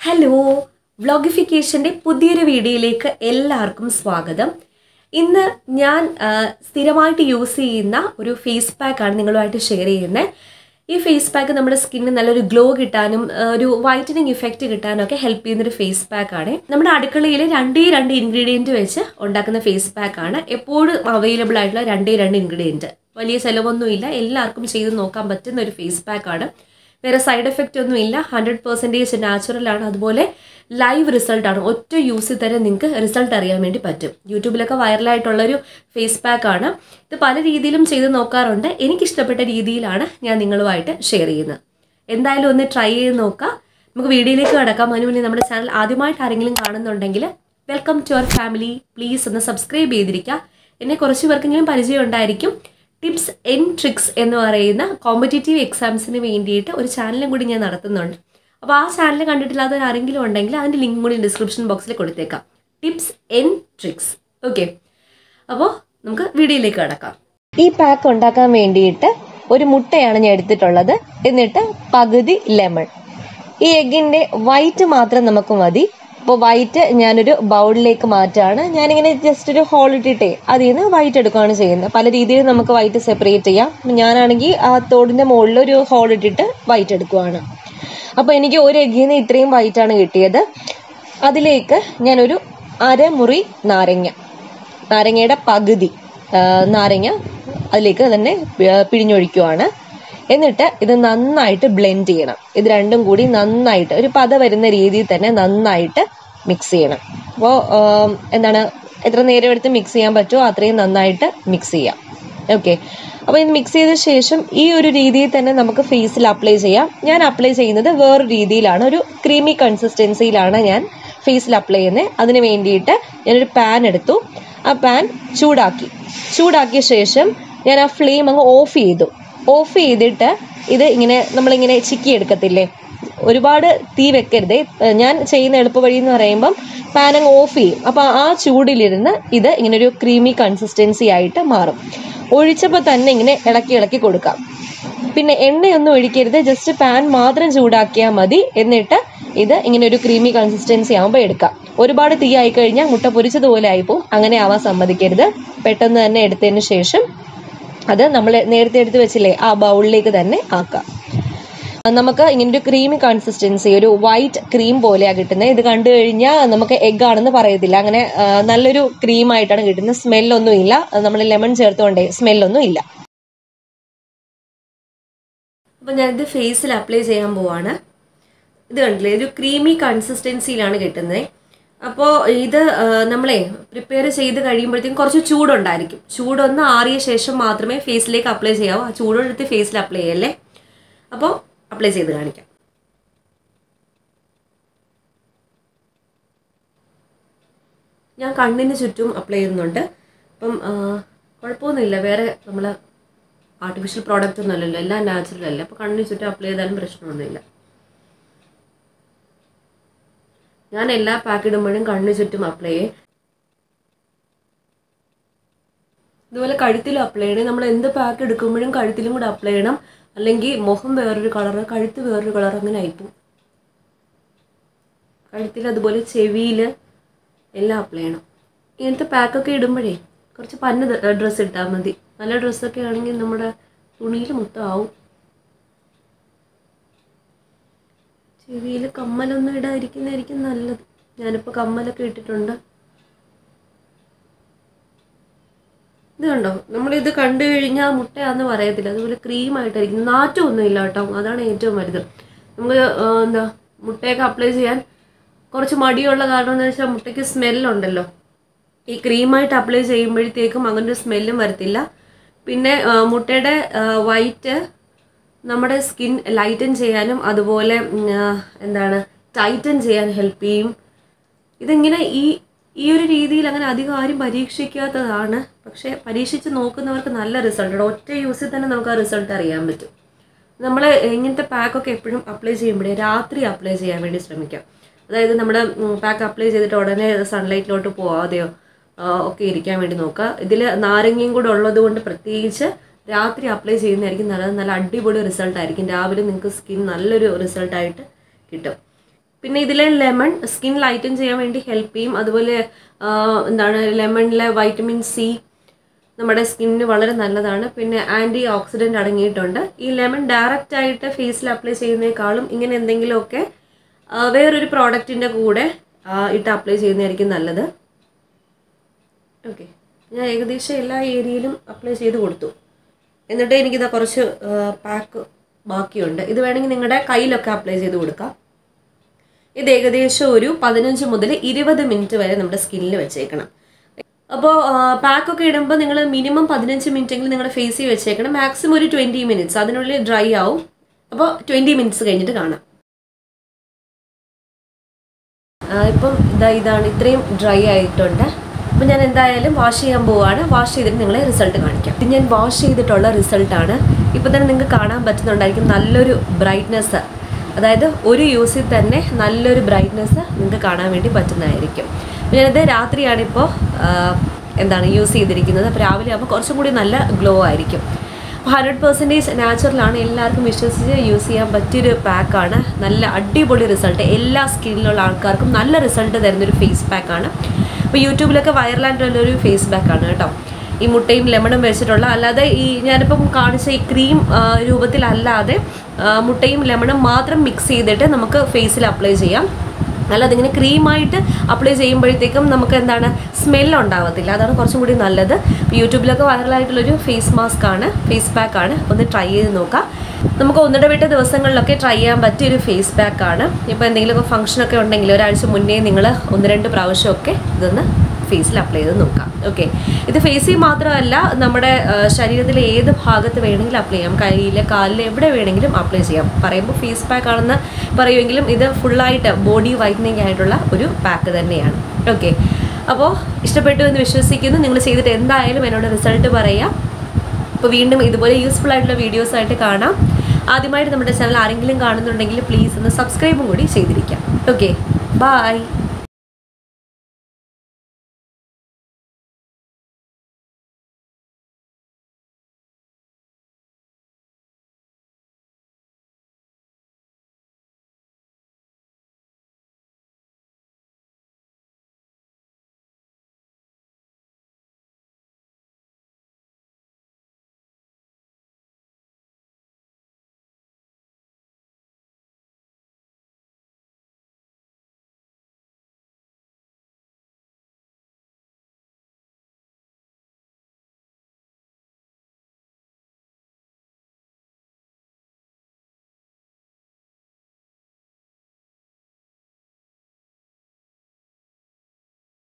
hello വ്ളോഗിഫിക്കേഷൻ്റെ പുതിയൊരു വീഡിയോയിലേക്ക് എല്ലാവർക്കും സ്വാഗതം ഇന്ന് ഞാൻ ആ, സ്ഥിരമായിട്ട് യൂസ് ചെയ്യുന്ന ഒരു ഫേസ് പാക്കാണ് നിങ്ങളുമായിട്ട് ഷെയർ ചെയ്യുന്നത് ഈ ഫേസ് പാക്ക് നമ്മുടെ സ്കിന്നിന് നല്ലൊരു ഗ്ലോ കിട്ടാനും ആ, ഒരു വൈറ്റനിങ് ഇഫക്റ്റ് കിട്ടാനും ഒക്കെ ഹെൽപ്പ് ചെയ്യുന്ന ഒരു ഫേസ് പാക്കാണ് നമ്മുടെ അടുക്കളയിൽ രണ്ടേ രണ്ട് ഇൻഗ്രീഡിയൻറ്റ് വെച്ച് ഉണ്ടാക്കുന്ന ഫേസ് പാക്കാണ് എപ്പോഴും അവൈലബിൾ ആയിട്ടുള്ള രണ്ടേ രണ്ട് ഇൻഗ്രീഡിയൻറ്റ് വലിയ ചിലവൊന്നുമില്ല എല്ലാവർക്കും ചെയ്ത് നോക്കാൻ പറ്റുന്ന ഒരു ഫേസ് പാക്കാണ് വേറെ സൈഡ് എഫക്റ്റ് ഒന്നും ഇല്ല ഹൺഡ്രഡ് പെർസെൻറ്റേജ് നാച്ചുറൽ ആണ് അതുപോലെ ലൈവ് റിസൾട്ട് ആണ് ഒറ്റ യൂസിൽ തന്നെ നിങ്ങൾക്ക് റിസൾട്ട് അറിയാൻ വേണ്ടി പറ്റും യൂട്യൂബിലൊക്കെ വൈറലായിട്ടുള്ളൊരു ഫേസ് പാക്ക് ആണ് ഇത് പല രീതിയിലും ചെയ്ത് നോക്കാറുണ്ട് എനിക്കിഷ്ടപ്പെട്ട രീതിയിലാണ് ഞാൻ നിങ്ങളുമായിട്ട് ഷെയർ ചെയ്യുന്നത് എന്തായാലും ഒന്ന് ട്രൈ ചെയ്ത് നോക്കാം നമുക്ക് വീഡിയോയിലേക്ക് കടക്കാം അതിന് മുന്നേ നമ്മുടെ ചാനൽ ആദ്യമായിട്ട് ആരെങ്കിലും കാണുന്നുണ്ടെങ്കിൽ welcome to our family please ഒന്ന് സബ്സ്ക്രൈബ് ചെയ്തിരിക്കുക എന്നെ കുറച്ച് പേർക്കെങ്കിലും പരിചയം ഉണ്ടായിരിക്കും ടിപ്സ് എൻ ട്രിക്സ് എന്ന് പറയുന്ന കോമ്പറ്റേറ്റീവ് എക്സാംസിന് വേണ്ടിയിട്ട് ഒരു ചാനലും കൂടി ഞാൻ നടത്തുന്നുണ്ട് അപ്പോൾ ആ ചാനൽ കണ്ടിട്ടില്ലാത്തവർ ആരെങ്കിലും ഉണ്ടെങ്കിൽ അതിൻ്റെ ലിങ്ക് കൂടി ഡിസ്ക്രിപ്ഷൻ ബോക്സിൽ കൊടുത്തേക്കാം ടിപ്സ് എൻ ട്രിക്സ് ഓക്കെ അപ്പോൾ നമുക്ക് വീഡിയോയിലേക്ക് കടക്കാം ഈ പാക്ക് ഉണ്ടാക്കാൻ വേണ്ടിയിട്ട് ഒരു മുട്ടയാണ് ഞാൻ എടുത്തിട്ടുള്ളത് എന്നിട്ട് പകുതി ലെമൺ ഈ എഗ്ഗിന്റെ വൈറ്റ് മാത്രം നമുക്ക് മതി അപ്പോൾ വൈറ്റ് ഞാനൊരു ബൗളിലേക്ക് മാറ്റാണ് ഞാനിങ്ങനെ ജസ്റ്റ് ഒരു ഹോൾ ഇട്ടിട്ടേ അതിൽ നിന്ന് വൈറ്റ് എടുക്കുകയാണ് ചെയ്യുന്നത് പല രീതിയിൽ നമുക്ക് വൈറ്റ് സെപ്പറേറ്റ് ചെയ്യാം ഞാനാണെങ്കിൽ ആ തോടിന്റെ മുകളിൽ ഒരു ഹോൾ ഇട്ടിട്ട് വൈറ്റ് എടുക്കുവാണ് അപ്പോൾ എനിക്ക് ഒരു എഗ്ഗിൽ നിന്ന് ഇത്രയും വൈറ്റ് ആണ് കിട്ടിയത് അതിലേക്ക് ഞാനൊരു അരമുറി നാരങ്ങ നാരങ്ങയുടെ പകുതി ആ, നാരങ്ങ അതിലേക്ക് തന്നെ പി- പിഴിഞ്ഞൊഴിക്കുവാണ് എന്നിട്ട് ഇത് നന്നായിട്ട് ബ്ലെൻഡ് ചെയ്യണം ഇത് രണ്ടും കൂടി നന്നായിട്ട് ഒരു പത വരുന്ന രീതിയിൽ തന്നെ നന്നായിട്ട് മിക്സ് ചെയ്യണം അപ്പോൾ എന്താണ് എത്ര നേരം എടുത്ത് മിക്സ് ചെയ്യാൻ പറ്റുമോ അത്രയും നന്നായിട്ട് മിക്സ് ചെയ്യാം ഓക്കെ അപ്പോൾ ഇത് മിക്സ് ചെയ്ത ശേഷം ഈ ഒരു രീതിയിൽ തന്നെ നമുക്ക് ഫേസിൽ അപ്ലൈ ചെയ്യാം ഞാൻ അപ്ലൈ ചെയ്യുന്നത് വേറൊരു രീതിയിലാണ് ഒരു ക്രീമി കൺസിസ്റ്റൻസിയിലാണ് ഞാൻ ഫേസിൽ അപ്ലൈ ചെയ്യുന്നത് അതിന് വേണ്ടിയിട്ട് ഞാനൊരു പാൻ എടുത്തു ആ പാൻ ചൂടാക്കി ചൂടാക്കിയ ശേഷം ഞാൻ ആ ഫ്ലെയിം അങ്ങ് ഓഫ് ചെയ്തു ഓഫ് ചെയ്തിട്ട് ഇത് ഇങ്ങനെ നമ്മളിങ്ങനെ ചിക്കി എടുക്കത്തില്ലേ ഒരുപാട് തീ വെക്കരുതേ ഏഹ് ഞാൻ ചെയ്യുന്ന എളുപ്പ വഴി എന്ന് പറയുമ്പം പാൻ അങ്ങ് ഓഫ് ചെയ്യും അപ്പൊ ആ ചൂടിലിരുന്ന് ഇത് ഇങ്ങനെ ഒരു ക്രീമി കൺസിസ്റ്റൻസി ആയിട്ട് മാറും ഒഴിച്ചപ്പോൾ തന്നെ ഇങ്ങനെ ഇളക്കി ഇളക്കി കൊടുക്കാം പിന്നെ എണ്ണയൊന്നും ഒഴിക്കരുത് ജസ്റ്റ് പാൻ മാത്രം ചൂടാക്കിയാൽ മതി എന്നിട്ട് ഇത് ഇങ്ങനെ ഒരു ക്രീമി കൺസിസ്റ്റൻസി ആകുമ്പോൾ എടുക്കാം ഒരുപാട് തീ ആയി കഴിഞ്ഞാൽ മുട്ട പൊരിച്ചതുപോലെ ആയിപ്പോവും അങ്ങനെ ആവാൻ സമ്മതിക്കരുത് പെട്ടെന്ന് തന്നെ എടുത്തതിന് ശേഷം അത് നമ്മൾ നേരത്തെ എടുത്ത് വെച്ചില്ലേ ആ ബൗളിലേക്ക് തന്നെ ആക്കാം നമുക്ക് ഇങ്ങനെ ഒരു ക്രീമി കൺസിസ്റ്റൻസി ഒരു വൈറ്റ് ക്രീം പോലെയാണ് കിട്ടുന്നത് ഇത് കണ്ടു കഴിഞ്ഞാൽ നമുക്ക് എഗ് ആണെന്ന് പറയത്തില്ല അങ്ങനെ ആ, നല്ലൊരു ക്രീം ആയിട്ടാണ് കിട്ടുന്നത് സ്മെല്ലൊന്നും ഇല്ല നമ്മൾ ലെമൺ ചേർത്തുകൊണ്ടേ സ്മെല്ലൊന്നും ഇല്ല അപ്പോൾ ഞാനിത് ഫേസിൽ അപ്ലൈ ചെയ്യാൻ പോവാണ് ഇത് കണ്ടില്ലേ ഒരു ക്രീമി കൺസിസ്റ്റൻസിയിലാണ് കിട്ടുന്നത് അപ്പോൾ ഇത് ആ, നമ്മളെ പ്രിപ്പയർ ചെയ്ത് കഴിയുമ്പോഴത്തേക്കും കുറച്ച് ചൂടുണ്ടായിരിക്കും ചൂടൊന്ന് ആറിയ ശേഷം മാത്രമേ ഫേസിലേക്ക് അപ്ലൈ ചെയ്യാവൂ ആ ചൂടെടുത്ത് ഫേസിൽ അപ്ലൈ ചെയ്യല്ലേ അപ്പോൾ അപ്ലൈ ചെയ്ത് കാണിക്കാം ഞാൻ കണ്ണിന് ചുറ്റും അപ്ലൈ ചെയ്യുന്നുണ്ട് അപ്പം ആ, കുഴപ്പമൊന്നുമില്ല വേറെ നമ്മൾ ആർട്ടിഫിഷ്യൽ പ്രോഡക്റ്റ് ഒന്നും അല്ലല്ലോ എല്ലാം നാച്ചുറൽ അല്ലേ അപ്പോൾ കണ്ണിന് ചുറ്റും അപ്ലൈ ചെയ്താലും പ്രശ്നമൊന്നുമില്ല ഞാൻ എല്ലാ പാക്ക് ഇടുമ്പോഴും കണ്ണിന് ചുറ്റും അപ്ലൈ ചെയ്യും ഇതുപോലെ കഴുത്തിലും അപ്ലൈ ചെയ്യണം നമ്മൾ എന്ത് പാക്ക് എടുക്കുമ്പോഴും കഴുത്തിലും കൂടെ അപ്ലൈ ചെയ്യണം അല്ലെങ്കിൽ മുഖം വേറൊരു കളർ കഴുത്ത് വേറൊരു കളർ അങ്ങനെ ആയിപ്പോവും കഴുത്തിൽ അതുപോലെ ചെവിയിൽ എല്ലാം അപ്ലൈ ചെയ്യണം ഇങ്ങനത്തെ പാക്കൊക്കെ ഇടുമ്പോഴേ കുറച്ച് പന്ന ഡ്രസ്സ് ഇട്ടാൽ മതി നല്ല ഡ്രസ്സൊക്കെ ആണെങ്കിൽ നമ്മുടെ തുണിയിൽ മൊത്തം ആവും ചെവിയിൽ കമ്മലൊന്നും ഇടാതിരിക്കുന്നതായിരിക്കും നല്ലത് ഞാനിപ്പോൾ കമ്മലൊക്കെ ഇട്ടിട്ടുണ്ട് ഇത് കണ്ടോ നമ്മളിത് കണ്ടു കഴിഞ്ഞാൽ മുട്ടയാന്ന് പറയത്തില്ല അതുപോലെ ക്രീം ആയിട്ടായിരിക്കും നാറ്റമൊന്നും ഇല്ല കേട്ടോ അതാണ് ഏറ്റവും വലുത് നമുക്ക് ആ, എന്താ മുട്ടയൊക്കെ അപ്ലൈ ചെയ്യാൻ കുറച്ച് മടിയുള്ള കാരണം എന്ന് വെച്ചാൽ മുട്ടയ്ക്ക് സ്മെല്ലുണ്ടല്ലോ ഈ ക്രീമായിട്ട് അപ്ലൈ ചെയ്യുമ്പോഴത്തേക്കും അങ്ങനെ ഒരു സ്മെല്ലും വരത്തില്ല പിന്നെ ആ, മുട്ടയുടെ വൈറ്റ് നമ്മുടെ സ്കിൻ ലൈറ്റൻ ചെയ്യാനും അതുപോലെ ഉം, ആ, എന്താണ് ടൈറ്റൻ ചെയ്യാൻ ഹെൽപ്പ് ചെയ്യും ഇതിങ്ങനെ ഈ ഈ ഒരു രീതിയിൽ അങ്ങനെ അധികം ആരും പരീക്ഷിക്കാത്തതാണ് പക്ഷേ പരീക്ഷിച്ച് നോക്കുന്നവർക്ക് നല്ല റിസൾട്ട് ഒറ്റ യൂസിൽ തന്നെ നമുക്ക് ആ റിസൾട്ട് അറിയാൻ പറ്റും നമ്മൾ ഇങ്ങനത്തെ പാക്കൊക്കെ എപ്പോഴും അപ്ലൈ ചെയ്യുമ്പോഴേ രാത്രി അപ്ലൈ ചെയ്യാൻ വേണ്ടി ശ്രമിക്കാം അതായത് നമ്മുടെ പാക്ക് അപ്ലൈ ചെയ്തിട്ട് ഉടനെ സൺലൈറ്റിലോട്ട് പോവാതെയോ ആ, ഒക്കെ ഇരിക്കാൻ വേണ്ടി നോക്കുക ഇതിൽ നാരങ്ങയും കൂടെ ഉള്ളത് കൊണ്ട് പ്രത്യേകിച്ച് രാത്രി അപ്ലൈ ചെയ്യുന്നതായിരിക്കും നല്ലത് നല്ല അടിപൊളി റിസൾട്ട് ആയിരിക്കും രാവിലെ നിങ്ങൾക്ക് സ്കിൻ നല്ലൊരു റിസൾട്ടായിട്ട് കിട്ടും പിന്നെ ഇതിലെ ലെമൺ സ്കിൻ ലൈറ്റൻ ചെയ്യാൻ വേണ്ടി ഹെൽപ്പ് ചെയ്യും അതുപോലെ ആ, എന്താണ് ലെമണിലെ വൈറ്റമിൻ സി നമ്മുടെ സ്കിന്നിന് വളരെ നല്ലതാണ് പിന്നെ ആൻറ്റി ഓക്സിഡൻ്റ് അടങ്ങിയിട്ടുണ്ട് ഈ ലെമൺ ഡയറക്റ്റ് ആയിട്ട് ഫേസിൽ അപ്ലൈ ചെയ്യുന്നതിനേക്കാളും ഇങ്ങനെ എന്തെങ്കിലുമൊക്കെ ആ, വേറൊരു പ്രോഡക്റ്റിൻ്റെ കൂടെ ആ, ഇട്ട് അപ്ലൈ ചെയ്യുന്നതായിരിക്കും നല്ലത് ഓക്കെ ഞാൻ ഏകദേശം എല്ലാ ഏരിയയിലും അപ്ലൈ ചെയ്ത് കൊടുത്തു എന്നിട്ട് എനിക്കിതാ കുറച്ച് പാക്ക് ബാക്കിയുണ്ട് ഇത് വേണമെങ്കിൽ നിങ്ങളുടെ കയ്യിലൊക്കെ അപ്ലൈ ചെയ്ത് കൊടുക്കാം ഇത് ഏകദേശം ഒരു പതിനഞ്ച് മുതൽ ഇരുപത് മിനിറ്റ് വരെ നമ്മുടെ സ്കിന്നിൽ വെച്ചേക്കണം അപ്പോൾ പാക്കൊക്കെ ഇടുമ്പോൾ നിങ്ങൾ മിനിമം പതിനഞ്ച് മിനിറ്റ് എങ്കിലും നിങ്ങളുടെ ഫേസിൽ വെച്ചേക്കണം മാക്സിമം ഒരു ട്വൻറ്റി മിനിറ്റ്സ് അതിനുള്ളിൽ ഡ്രൈ ആവും അപ്പോൾ ട്വൻറ്റി മിനിറ്റ്സ് കഴിഞ്ഞിട്ട് കാണാം ആ, ഇപ്പം ഇതാ ഇതാണ് ഇത്രയും ഡ്രൈ ആയിട്ടുണ്ട് അപ്പം ഞാൻ എന്തായാലും വാഷ് ചെയ്യാൻ പോവാണ് വാഷ് ചെയ്തിട്ട് നിങ്ങളെ റിസൾട്ട് കാണിക്കാം ഇത് ഞാൻ വാഷ് ചെയ്തിട്ടുള്ള റിസൾട്ടാണ് ഇപ്പം തന്നെ നിങ്ങൾക്ക് കാണാൻ പറ്റുന്നുണ്ടായിരിക്കും നല്ലൊരു ബ്രൈറ്റ്നെസ് അതായത് ഒരു യൂസിൽ തന്നെ നല്ലൊരു ബ്രൈറ്റ്നെസ് നിങ്ങൾക്ക് കാണാൻ വേണ്ടി പറ്റുന്നതായിരിക്കും അപ്പം ഞാനിത് രാത്രിയാണിപ്പോൾ എന്താണ് യൂസ് ചെയ്തിരിക്കുന്നത് അപ്പോൾ രാവിലെ ആകുമ്പോൾ കുറച്ചും കൂടി നല്ല ഗ്ലോ ആയിരിക്കും ഹൺഡ്രഡ് പെർസെൻറ്റേജ് നാച്ചുറലാണ് എല്ലാവർക്കും വിശ്വസിച്ച് യൂസ് ചെയ്യാൻ പറ്റിയൊരു പാക്കാണ് നല്ല അടിപൊളി റിസൾട്ട് എല്ലാ സ്കിന്നിലുള്ള ആൾക്കാർക്കും നല്ല റിസൾട്ട് തരുന്നൊരു ഫേസ് പാക്കാണ് അപ്പോൾ യൂട്യൂബിലൊക്കെ വൈറലായിട്ടുള്ളൊരു ഫേസ് പാക്കാണ് കേട്ടോ ഈ മുട്ടയും ലെമണും വെച്ചിട്ടുള്ള അല്ലാതെ ഈ ഞാനിപ്പം കാണിച്ച ഈ ക്രീം രൂപത്തിലല്ലാതെ ആ, മുട്ടയും ലെമണും മാത്രം മിക്സ് ചെയ്തിട്ട് നമുക്ക് ഫേസിൽ അപ്ലൈ ചെയ്യാം അല്ലാതെ ഇങ്ങനെ ക്രീമായിട്ട് അപ്ലൈ ചെയ്യുമ്പോഴത്തേക്കും നമുക്ക് എന്താണ് സ്മെല്ല് ഉണ്ടാവത്തില്ല അതാണ് കുറച്ചും കൂടി നല്ലത് ഇപ്പോൾ യൂട്യൂബിലൊക്കെ വൈറലായിട്ടുള്ളൊരു ഫേസ് മാസ്ക് ആണ് ഫേസ് പാക്ക് ആണ് ഒന്ന് ട്രൈ ചെയ്ത് നോക്കാം നമുക്ക് ഒന്നിടവിട്ട ദിവസങ്ങളിലൊക്കെ ട്രൈ ചെയ്യാൻ പറ്റിയ ഒരു ഫേസ് പാക്ക് ആണ് ഇപ്പോൾ എന്തെങ്കിലുമൊക്കെ ഫംഗ്ഷനൊക്കെ ഉണ്ടെങ്കിൽ ഒരാഴ്ച മുന്നേ നിങ്ങൾ ഒന്ന് രണ്ട് പ്രാവശ്യമൊക്കെ ഇതൊന്ന് ഫേസിൽ അപ്ലൈ ചെയ്ത് നോക്കാം ഓക്കെ ഇത് ഫേസിൽ മാത്രമല്ല നമ്മുടെ ആ, ശരീരത്തിലെ ഏത് ഭാഗത്ത് വേണമെങ്കിലും അപ്ലൈ ചെയ്യാം കയ്യിൽ കാലിൽ എവിടെ വേണമെങ്കിലും അപ്ലൈ ചെയ്യാം പറയുമ്പോൾ ഫേസ് പാക്ക് ആണെന്ന് പറയുമെങ്കിലും ഇത് ഫുള്ളായിട്ട് ബോഡി വൈറ്റനിങ് ആയിട്ടുള്ള ഒരു പാക്ക് തന്നെയാണ് ഓക്കെ അപ്പോൾ ഇഷ്ടപ്പെട്ടു എന്ന് വിശ്വസിക്കുന്നു നിങ്ങൾ ചെയ്തിട്ട് എന്തായാലും എന്നോട് റിസൾട്ട് പറയാം അപ്പോൾ വീണ്ടും ഇതുപോലെ യൂസ്ഫുൾ ആയിട്ടുള്ള വീഡിയോസ് ആയിട്ട് കാണാം ആദ്യമായിട്ട് നമ്മുടെ ചാനൽ ആരെങ്കിലും കാണുന്നുണ്ടെങ്കിൽ പ്ലീസ് ഒന്ന് സബ്സ്ക്രൈബും കൂടി ചെയ്തിരിക്കാം ഓക്കെ ബായ്